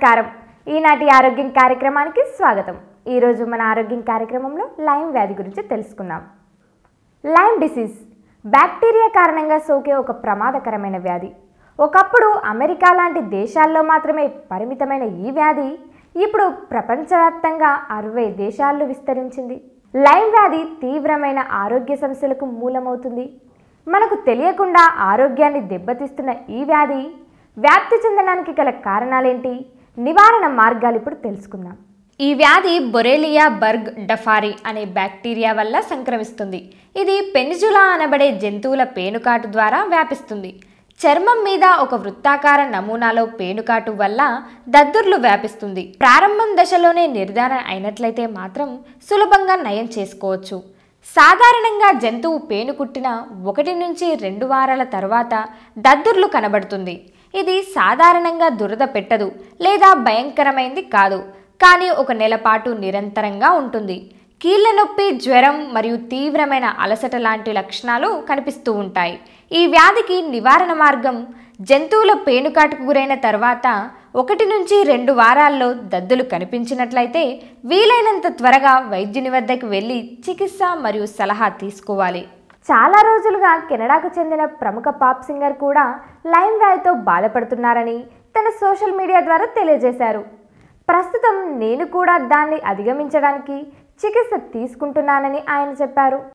నమస్కారం ఈనాటి ఆరోగ్యం కార్యక్రమానికి స్వాగతం ఈరోజు మన ఆరోగ్యం కార్యక్రమంలో లైమ్ వ్యాధి గురించి తెలుసుకుందాం లైమ్ డిసీజ్ బ్యాక్టీరియా కారణంగా సోకే ఒక ప్రమాదకరమైన వ్యాధి ఒకప్పుడు అమెరికా లాంటి దేశాల్లో మాత్రమే పరిమితమైన ఈ వ్యాధి ఇప్పుడు ప్రపంచవ్యాప్తంగా అరవై దేశాల్లో విస్తరించింది లైమ్ వ్యాధి తీవ్రమైన ఆరోగ్య సమస్యలకు మూలమవుతుంది మనకు తెలియకుండా ఆరోగ్యాన్ని దెబ్బతీస్తున్న ఈ వ్యాధి వ్యాప్తి చెందడానికి గల కారణాలేంటి నివారణ మార్గాలు ఇప్పుడు తెలుసుకుందాం ఈ వ్యాధి బొరేలియా బర్గ్ డఫారి అనే బ్యాక్టీరియా వల్ల సంక్రమిస్తుంది ఇది పెనిజులా అనబడే జంతువుల పేనుకాటు ద్వారా వ్యాపిస్తుంది చర్మం మీద ఒక వృత్తాకార నమూనాలో పేనుకాటు వల్ల దద్దుర్లు వ్యాపిస్తుంది ప్రారంభం దశలోనే నిర్ధారణ అయినట్లయితే మాత్రం సులభంగా నయం చేసుకోవచ్చు సాధారణంగా జంతువు పేను కుట్టిన ఒకటి నుంచి రెండు వారాల తర్వాత దద్దుర్లు కనబడుతుంది ఇది సాధారణంగా దురద పెట్టదు లేదా భయంకరమైంది కాదు కానీ ఒక నెల పాటు నిరంతరంగా ఉంటుంది కీళ్ళ నొప్పి జ్వరం మరియు తీవ్రమైన అలసట లాంటి లక్షణాలు కనిపిస్తూ ఉంటాయి ఈ వ్యాధికి నివారణ మార్గం జంతువుల పేనుకాటుకు గురైన తర్వాత ఒకటి నుంచి రెండు వారాల్లో దద్దులు కనిపించినట్లయితే వీలైనంత త్వరగా వైద్యుని వద్దకు వెళ్ళి చికిత్స మరియు సలహా తీసుకోవాలి చాలా రోజులుగా కెనడాకు చెందిన ప్రముఖ పాప్ సింగర్ కూడా లైమ్ వ్యాధితో బాధపడుతున్నారని తన సోషల్ మీడియా ద్వారా తెలియజేశారు ప్రస్తుతం నేను కూడా దాన్ని అధిగమించడానికి చికిత్స తీసుకుంటున్నానని ఆయన చెప్పారు